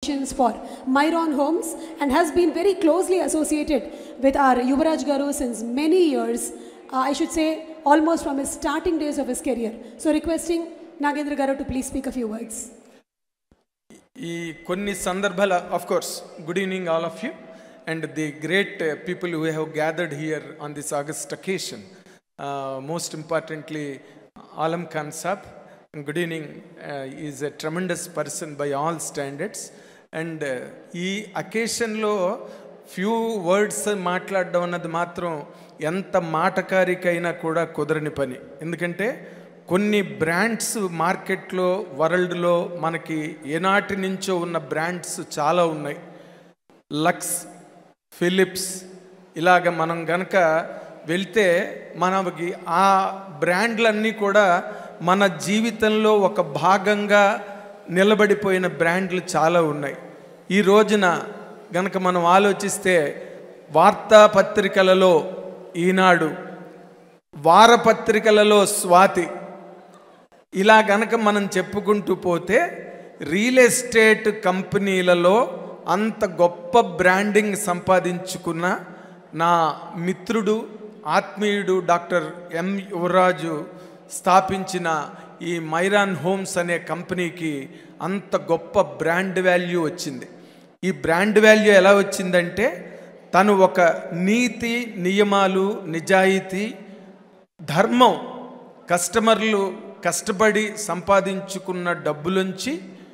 congratulations for Myron Homes and has been very closely associated with our Yuvaraj Garu since many years. Uh, I should say almost from his starting days of his career. So requesting Nagendra Garu to please speak a few words. ఈ కొన్ని సందర్భాల of course good evening all of you and the great people who have gathered here on this August occasion most importantly Alam Khan Saab good evening is a tremendous person by all standards and ఈ అకేషన్లో few words మాట్లాడడం అన్నది మాత్రం ఎంత మాటకారికైనా కూడా కుదరని పని ఎందుకంటే కొన్ని బ్రాండ్స్ మార్కెట్లో వరల్డ్లో మనకి ఏనాటి నుంచో ఉన్న బ్రాండ్స్ చాలా ఉన్నాయి లక్స్ ఫిలిప్స్ ఇలాగ మనం గనక వెళ్తే మనకి ఆ బ్రాండ్లన్నీ కూడా మన జీవితంలో ఒక భాగంగా నిలబడిపోయిన బ్రాండ్లు చాలా ఉన్నాయి ఈ రోజున గనక మనం ఆలోచిస్తే వార్తాపత్రికలలో ఈనాడు వారపత్రికలలో స్వాతి ఇలా గనక మనం చెప్పుకుంటూ పోతే రియల్ ఎస్టేట్ కంపెనీలలో అంత గొప్ప బ్రాండింగ్ సంపాదించుకున్న నా మిత్రుడు ఆత్మీయుడు డాక్టర్ ఎం యువరాజు స్థాపించిన ఈ మైరాన్ హోమ్స్ అనే కంపెనీకి అంత గొప్ప బ్రాండ్ వాల్యూ వచ్చింది ఈ బ్రాండ్ వాల్యూ ఎలా వచ్చిందంటే తను ఒక నీతి నియమాలు నిజాయితీ ధర్మం కస్టమర్లు కష్టపడి సంపాదించుకున్న డబ్బులోంచి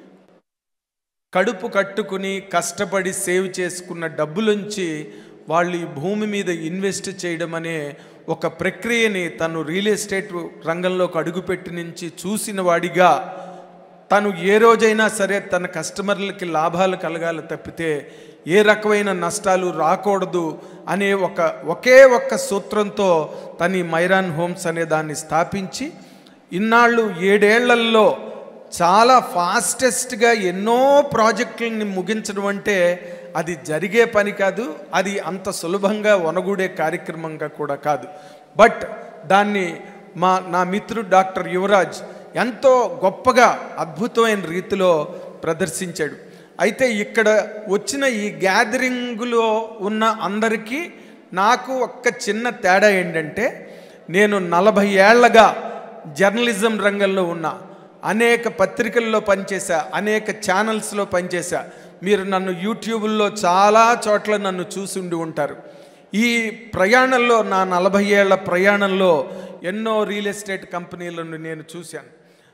కడుపు కట్టుకుని కష్టపడి సేవ్ చేసుకున్న డబ్బులోంచి వాళ్ళు ఈ భూమి మీద ఇన్వెస్ట్ చేయడం అనే ఒక ప్రక్రియని తను రియల్ ఎస్టేట్ రంగంలోకి అడుగుపెట్టి నుంచి చూసిన వాడిగా తను ఏ రోజైనా సరే తన కస్టమర్లకి లాభాలు కలగాలి తప్పితే ఏ రకమైన నష్టాలు రాకూడదు అనే ఒక ఒకే ఒక్క సూత్రంతో తను ఈ మైరాన్ హోమ్స్ అనే దాన్ని స్థాపించి ఇన్నాళ్ళు ఏడేళ్లలో చాలా ఫాస్టెస్ట్గా ఎన్నో ప్రాజెక్టులని ముగించడం అంటే అది జరిగే పని కాదు అది అంత సులభంగా వనగూడే కార్యక్రమంగా కూడా కాదు బట్ దాన్ని మా నా మిత్రుడు డాక్టర్ యువరాజ్ ఎంతో గొప్పగా అద్భుతమైన రీతిలో ప్రదర్శించాడు అయితే ఇక్కడ వచ్చిన ఈ గ్యాదరింగ్లో ఉన్న అందరికీ నాకు ఒక్క చిన్న తేడా ఏంటంటే నేను నలభై ఏళ్లగా జర్నలిజం రంగంలో ఉన్నా అనేక పత్రికల్లో పనిచేశా అనేక ఛానల్స్లో పనిచేశా మీరు నన్ను యూట్యూబ్లో చాలా చోట్ల నన్ను చూసి ఉండి ఉంటారు ఈ ప్రయాణంలో నా నలభై ఏళ్ల ప్రయాణంలో ఎన్నో రియల్ ఎస్టేట్ కంపెనీలను నేను చూశాను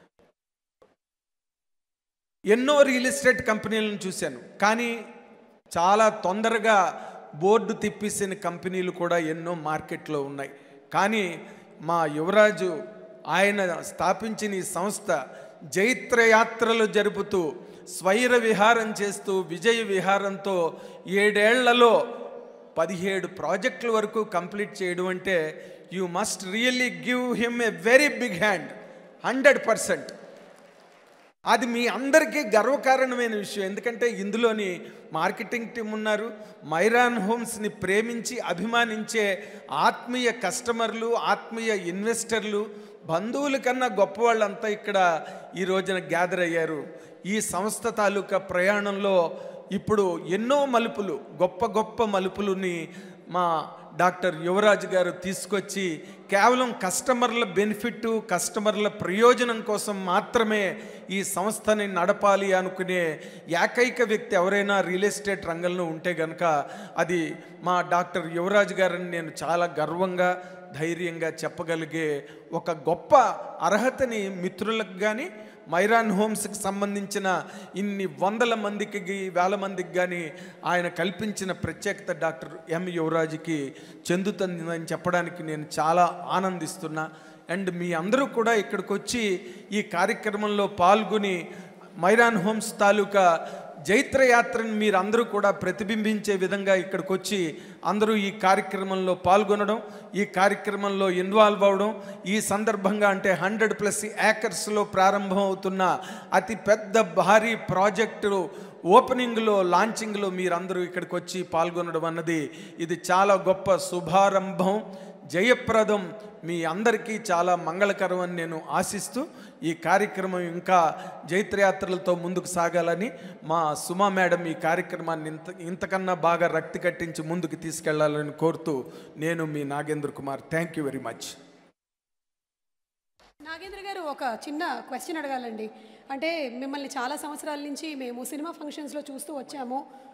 ఎన్నో రియల్ ఎస్టేట్ కంపెనీలను చూశాను కానీ చాలా తొందరగా బోర్డు తిప్పేసిన కంపెనీలు కూడా ఎన్నో మార్కెట్లో ఉన్నాయి కానీ మా యువరాజు ఆయన స్థాపించిన ఈ సంస్థ జైత్రయాత్రలు జరుపుతూ స్వైర విహారం చేస్తూ విజయ విహారంతో ఏడేళ్లలో పదిహేడు ప్రాజెక్టుల వరకు కంప్లీట్ చేయడం అంటే you must really give him a very big hand hundred percent అది మీ అందరికీ గర్వకారణమైన విషయం ఎందుకంటే ఇందులోని మార్కెటింగ్ టీం ఉన్నారు మైరాన్ హోమ్స్ని ప్రేమించి అభిమానించే ఆత్మీయ కస్టమర్లు ఆత్మీయ ఇన్వెస్టర్లు బంధువుల కన్నా గొప్ప వాళ్ళంతా ఇక్కడ ఈ రోజున గ్యాదర్ అయ్యారు ఈ సంస్థ తాలూకా ప్రయాణంలో ఇప్పుడు ఎన్నో మలుపులు గొప్ప గొప్ప మలుపులని మా డాక్టర్ యువరాజ్ గారు తీసుకొచ్చి కేవలం కస్టమర్ల బెనిఫిట్ కస్టమర్ల ప్రయోజనం కోసం మాత్రమే ఈ సంస్థని నడపాలి అనుకునే ఏకైక వ్యక్తి ఎవరైనా రియల్ ఎస్టేట్ రంగంలో ఉంటే గనక అది మా డాక్టర్ యువరాజ్ గారని నేను చాలా గర్వంగా ధైర్యంగా చెప్పగలిగే ఒక గొప్ప అర్హతని మిత్రులకు కానీ మైరాన్ హోమ్స్కి సంబంధించిన ఇన్ని వందల మందికి వేల మందికి కానీ ఆయన కల్పించిన ప్రత్యేకత డాక్టర్ ఎం యువరాజుకి చెందుతుందని చెప్పడానికి నేను చాలా ఆనందిస్తున్నా అండ్ మీ అందరూ కూడా ఇక్కడికి వచ్చి ఈ కార్యక్రమంలో పాల్గొని మైరాన్ హోమ్స్ తాలూకా జైత్రయాత్రని మీరు అందరూ కూడా ప్రతిబింబించే విధంగా ఇక్కడికి వచ్చి అందరూ ఈ కార్యక్రమంలో పాల్గొనడం ఈ కార్యక్రమంలో ఇన్వాల్వ్ అవడం ఈ సందర్భంగా అంటే హండ్రెడ్ ప్లస్ ఏకర్స్లో ప్రారంభం అవుతున్న అతి పెద్ద భారీ ప్రాజెక్టు ఓపెనింగ్లో లాంచింగ్లో మీరందరూ ఇక్కడికి వచ్చి పాల్గొనడం అన్నది ఇది చాలా గొప్ప శుభారంభం జయప్రదం మీ అందరికీ చాలా మంగళకరం అని నేను ఆశిస్తూ ఈ కార్యక్రమం ఇంకా జైత్రయాత్రలతో ముందుకు సాగాలని మా సుమా మేడం ఈ కార్యక్రమాన్ని ఇంత ఇంతకన్నా బాగా రక్తి కట్టించి ముందుకు తీసుకెళ్లాలని కోరుతూ నేను మీ Nagendra Kumar thank you very much Nagendra garu ఒక చిన్న క్వశ్చన్ అడగాలండి అంటే మిమ్మల్ని చాలా సంవత్సరాల నుంచి మేము సినిమా ఫంక్షన్స్లో చూస్తూ వచ్చాము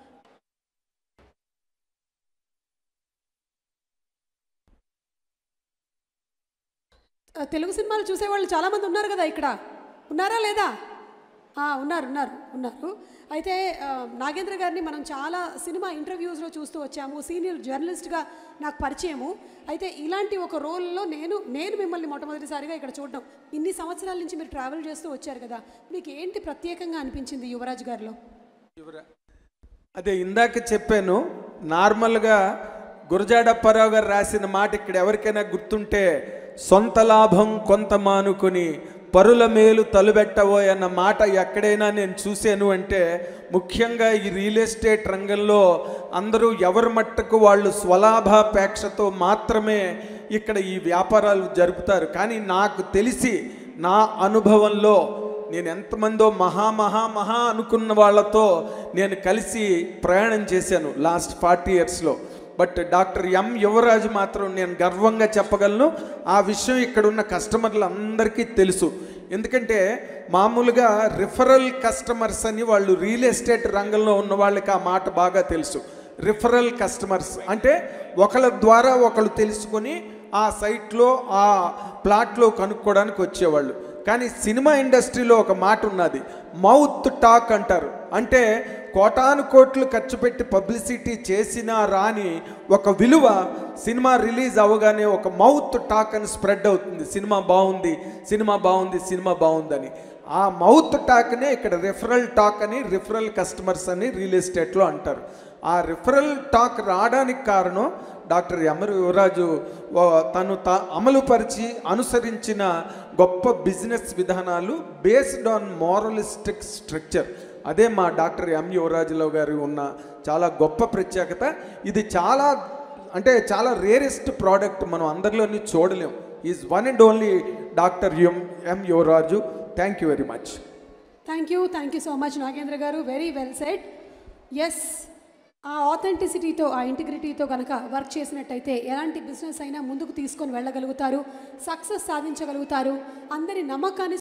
ఆ, తెలుగు సినిమాలు చూసేవాళ్ళు చాలామంది ఉన్నారు కదా ఇక్కడ ఉన్నారా లేదా ఆ, ఉన్నారు ఉన్నారు ఉన్నారు అయితే ఆ, నాగేంద్ర గారిని మనం చాలా సినిమా ఇంటర్వ్యూస్లో చూస్తూ వచ్చాము సీనియర్ జర్నలిస్ట్గా నాకు పరిచయము అయితే ఇలాంటి ఒక రోల్లో నేను నేను మిమ్మల్ని మొట్టమొదటిసారిగా ఇక్కడ చూడడం ఇన్ని సంవత్సరాల నుంచి మీరు ట్రావెల్ చేస్తూ వచ్చారు కదా మీకు ఏంటి ప్రత్యేకంగా అనిపించింది యువరాజ్ గారిలో అదే ఇందాక చెప్పాను నార్మల్గా గురజాడప్పారావు గారు రాసిన మాట ఇక్కడ ఎవరికైనా గుర్తుంటే సొంత లాభం కొంత మానుకొని పరుల మేలు తలుబెట్టబోయ్ అన్న మాట ఎక్కడైనా నేను చూశాను అంటే ముఖ్యంగా ఈ రియల్ ఎస్టేట్ రంగంలో అందరూ ఎవరి మట్టుకు వాళ్ళు స్వలాభాపేక్షతో మాత్రమే ఇక్కడ ఈ వ్యాపారాలు జరుపుతారు కానీ నాకు తెలిసి నా అనుభవంలో నేను ఎంతమందో మహా మహా మహా అనుకున్న వాళ్ళతో నేను కలిసి ప్రయాణం చేశాను లాస్ట్ ఫార్టీ ఇయర్స్లో బట్ డాక్టర్ ఎం యువరాజు మాత్రం నేను గర్వంగా చెప్పగలను ఆ విషయం ఇక్కడ ఉన్న కస్టమర్లందరికీ తెలుసు ఎందుకంటే మామూలుగా రిఫరల్ కస్టమర్స్ అని వాళ్ళు రియల్ ఎస్టేట్ రంగంలో ఉన్న వాళ్ళకి ఆ మాట బాగా తెలుసు రిఫరల్ కస్టమర్స్ అంటే ఒకళ్ళ ద్వారా ఒకళ్ళు తెలుసుకొని ఆ సైట్లో ఆ ప్లాట్లో కనుక్కోవడానికి వచ్చేవాళ్ళు కానీ సినిమా ఇండస్ట్రీలో ఒక మాట ఉన్నది మౌత్ టాక్ అంటారు అంటే కోటాను కోట్లు ఖర్చు పెట్టి పబ్లిసిటీ చేసినా రాని ఒక విలువ సినిమా రిలీజ్ అవ్వగానే ఒక మౌత్ టాక్ అని స్ప్రెడ్ అవుతుంది సినిమా బాగుంది సినిమా బాగుంది సినిమా బాగుందని ఆ మౌత్ టాక్నే ఇక్కడ రిఫరల్ టాక్ అని రిఫరల్ కస్టమర్స్ అని రియల్ ఎస్టేట్లో అంటారు ఆ రిఫరల్ టాక్ రావడానికి కారణం డాక్టర్ ఎమరు యువరాజు ఓ తను తా అమలుపరిచి అనుసరించిన గొప్ప బిజినెస్ విధానాలు బేస్డ్ ఆన్ మోరలిస్టిక్ స్ట్రక్చర్ అదే మా డాక్టర్ ఎం యువరాజురావు గారు ఉన్న చాలా గొప్ప ప్రత్యేకత ఇది చాలా అంటే చాలా రేరెస్ట్ ప్రోడక్ట్ మనం అందరిలోని చూడలేం is one and only doctor M M Yuvaraju thank you very much thank you thank you so much Nagendra garu very well said yes ఆ ఆథెంటిసిటీతో ఆ ఇంటిగ్రిటీతో కనుక వర్క్ చేసినట్టయితే ఎలాంటి బిజినెస్ అయినా ముందుకు తీసుకొని వెళ్ళగలుగుతారు సక్సెస్ సాధించగలుగుతారు అందరి నమ్మకాన్ని